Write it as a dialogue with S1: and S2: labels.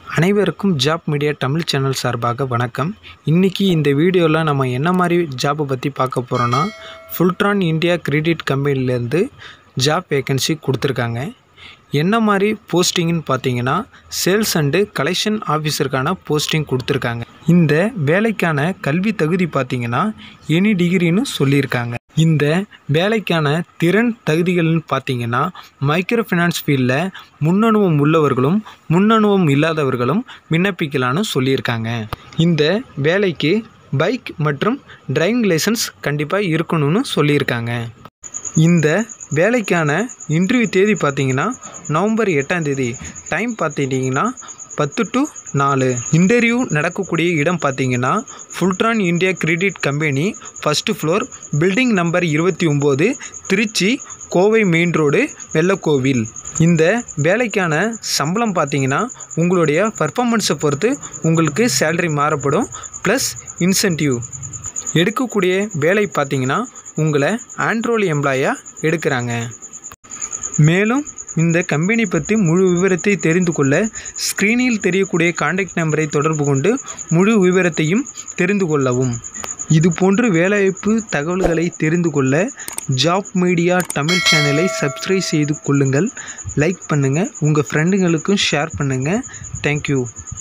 S1: அனைவருக்கும் job media Tamil channel சார்பாக வணக்கம் இன்றைக்கி இந்த வீடியோவில் நம்ம என்ன மாதிரி ஜாப்பை பற்றி பார்க்க போகிறோன்னா ஃபுல்ட்ரான் இந்தியா கிரெடிட் கம்பெனிலேருந்து ஜாப் வேக்கன்சி கொடுத்துருக்காங்க என்ன மாதிரி போஸ்டிங்னு பார்த்தீங்கன்னா சேல்ஸ் அண்டு கலெக்ஷன் ஆஃபீஸருக்கான போஸ்டிங் கொடுத்துருக்காங்க இந்த வேலைக்கான கல்வி தகுதி பார்த்தீங்கன்னா எனி டிகிரின்னு சொல்லியிருக்காங்க இந்த வேலைக்கான திறன் தகுதிகள்னு பார்த்தீங்கன்னா மைக்ரோ ஃபினான்ஸ் ஃபீல்டில் முன்னனுபவம் உள்ளவர்களும் முன்னனுபவம் இல்லாதவர்களும் விண்ணப்பிக்கலான்னு சொல்லியிருக்காங்க இந்த வேலைக்கு பைக் மற்றும் டிரைவிங் லைசன்ஸ் கண்டிப்பாக இருக்கணும்னு சொல்லியிருக்காங்க இந்த வேலைக்கான இன்டர்வியூ தேதி பார்த்தீங்கன்னா நவம்பர் எட்டாம் தேதி டைம் பார்த்துட்டிங்கன்னா பத்து டு நாலு இன்டர்வியூ நடக்கக்கூடிய இடம் பார்த்தீங்கன்னா Fullerton India credit company first floor building number இருபத்தி ஒம்பது திருச்சி கோவை மெயின் ரோடு வெள்ளக்கோவில் இந்த வேலைக்கான சம்பளம் பார்த்தீங்கன்னா உங்களுடைய பர்ஃபார்மன்ஸை பொறுத்து உங்களுக்கு சேலரி மாறப்படும் ப்ளஸ் இன்சென்டிவ் எடுக்கக்கூடிய வேலை பார்த்தீங்கன்னா உங்களை ஆண்ட்ரோல் எம்ப்ளாயாக எடுக்கிறாங்க மேலும் இந்த கம்பெனி பற்றி முழு விவரத்தை தெரிந்து கொள்ள ஸ்க்ரீனில் தெரியக்கூடிய காண்டாக்ட் நம்பரை தொடர்பு கொண்டு முழு விவரத்தையும் தெரிந்து கொள்ளவும் இது போன்று வேலைவாய்ப்பு தகவல்களை தெரிந்து கொள்ள ஜாப் மீடியா தமிழ் சேனலை சப்ஸ்கிரைப் செய்து கொள்ளுங்கள் லைக் பண்ணுங்கள் உங்கள் ஃப்ரெண்டுங்களுக்கும் ஷேர் பண்ணுங்கள் தேங்க்யூ